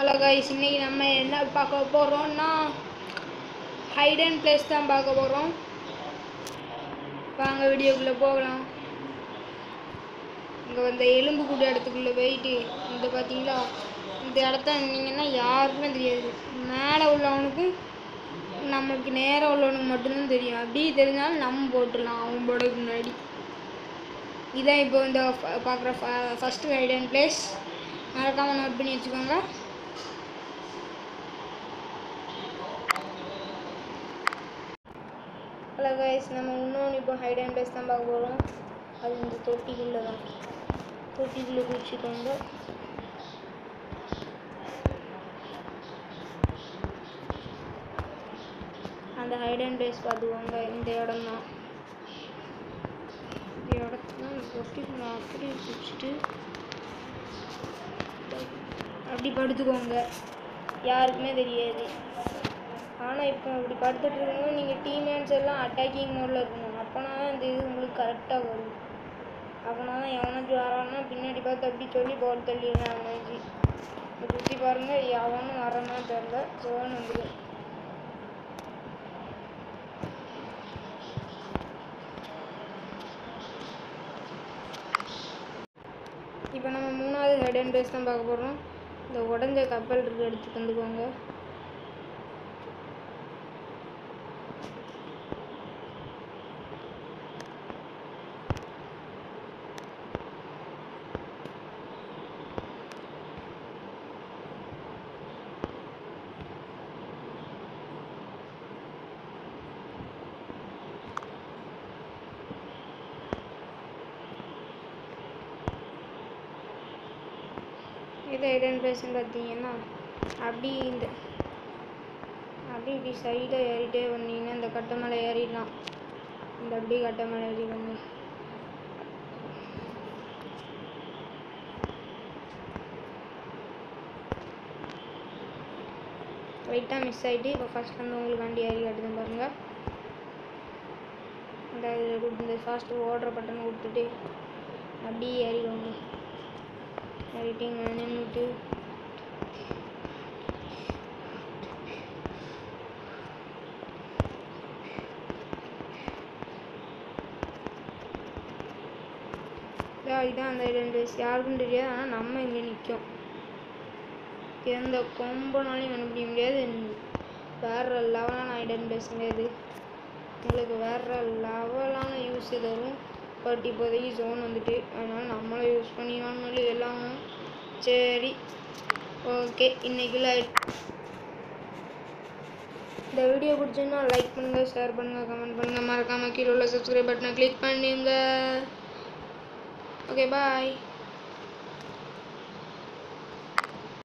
hello guys இன்னைக்கு நம்ம என்ன பார்க்க போகிறோம்னா ஹைட் அண்ட் பிளேஸ் தான் பார்க்க போகிறோம் வாங்க வீடியோக்குள்ளே போகலாம் இங்கே வந்து எலும்பு கூடு இடத்துக்குள்ளே போயிட்டு இந்த பார்த்தீங்களா இந்த இடத்த இருந்தீங்கன்னா யாருக்குமே தெரியாது மேலே உள்ளவனுக்கும் நமக்கு நேராக உள்ளவனுக்கு மட்டும்தான் தெரியும் அப்படி தெரிஞ்சாலும் நம்ம போட்டுடலாம் அவன் போடக்கு முன்னாடி இதான் இப்போ இந்த பார்க்குற ஃபஸ்ட்டு ஹைட் அண்ட் பிளேஸ் மறக்காமல் நோட் பண்ணி வச்சுக்கோங்க ஹலோ கைஸ் நம்ம இன்னொன்று இப்போ ஹைட் அண்ட் பிளேஸ் தான் பார்க்க போகிறோம் அது இந்த தொட்டிக்குள்ளே தான் தொட்டிக்குள்ளே குளிச்சுக்கோங்க அந்த ஹைட் அண்ட் பிளேஸ் பார்த்துக்கோங்க இந்த இடம் தான் இந்த இடத்துல அந்த தொட்டிக்குள்ளே அப்படியே குளிச்சுட்டு அப்படி படுத்துக்கோங்க யாருக்குமே தெரியாது ஆனால் இப்போ இப்படி படுத்துட்டு இருக்கணும் நீங்கள் டீம்மேட்ஸ் எல்லாம் அட்டாக்கிங் மோடில் இருக்கணும் அப்போனா தான் இந்த இது உங்களுக்கு கரெக்டாக வரும் அப்போனா தான் எவனாச்சும் வரான்னா பின்னாடி பார்த்து அப்படி சொல்லி போட்டு தள்ளிடுறேன் அவனாச்சு இப்போ சுற்றி பாருங்கள் எவனும் வரானா தெரில சோன் வந்துடும் இப்போ நம்ம மூணாவது ஹெட் அண்ட் பேஸ் தான் பார்க்க போகிறோம் இந்த உடஞ்ச கப்பல் இருக்கு எடுத்து தந்துக்கோங்க இது ஐடன் பிளேஸ்னு பார்த்தீங்கன்னா அப்படி இந்த அப்படி இப்படி சைடில் ஏறிட்டே வந்தீங்கன்னா இந்த கட்டை மேலே ஏறிடலாம் இந்த அப்படி கட்டை மேலே ஏறி வந்து லைட்டாக மிஸ் ஆகிட்டு இப்போ ஃபஸ்ட் வந்து உங்களுக்கு வண்டி ஏறி காட்டுதுன்னு பாருங்கள் இந்த இது இந்த ஃபாஸ்ட்டு ஓடுற பட்டன் கொடுத்துட்டு அப்படியே ஏறிக்கோங்க ஏறிட்டிங்க நின்றுட்டு இதான் அந்த ரெண்டு வயசு யாருக்கும் தெரியாது ஆனால் நம்ம இங்கே நிற்கும் எந்த கொம்பனாலையும் கண்டுபிடிக்க முடியாது வேற லெவலான ஐடன் பேசுங்க இது உங்களுக்கு வேற லெவலான யூஸ் தரும் பட் இப்போதைக்கு ஜோன் வந்துட்டு அதனால் நம்மளும் யூஸ் பண்ணிடணும் எல்லாம் சரி ஓகே இன்னைக்குள்ள இந்த வீடியோ பிடிச்சிருந்தா லைக் பண்ணுங்கள் ஷேர் பண்ணுங்கள் கமெண்ட் பண்ணுங்கள் மறக்காமல் கீழே உள்ள சப்ஸ்கிரைப் பட்டனை கிளிக் பண்ணுங்க ஓகே பாய்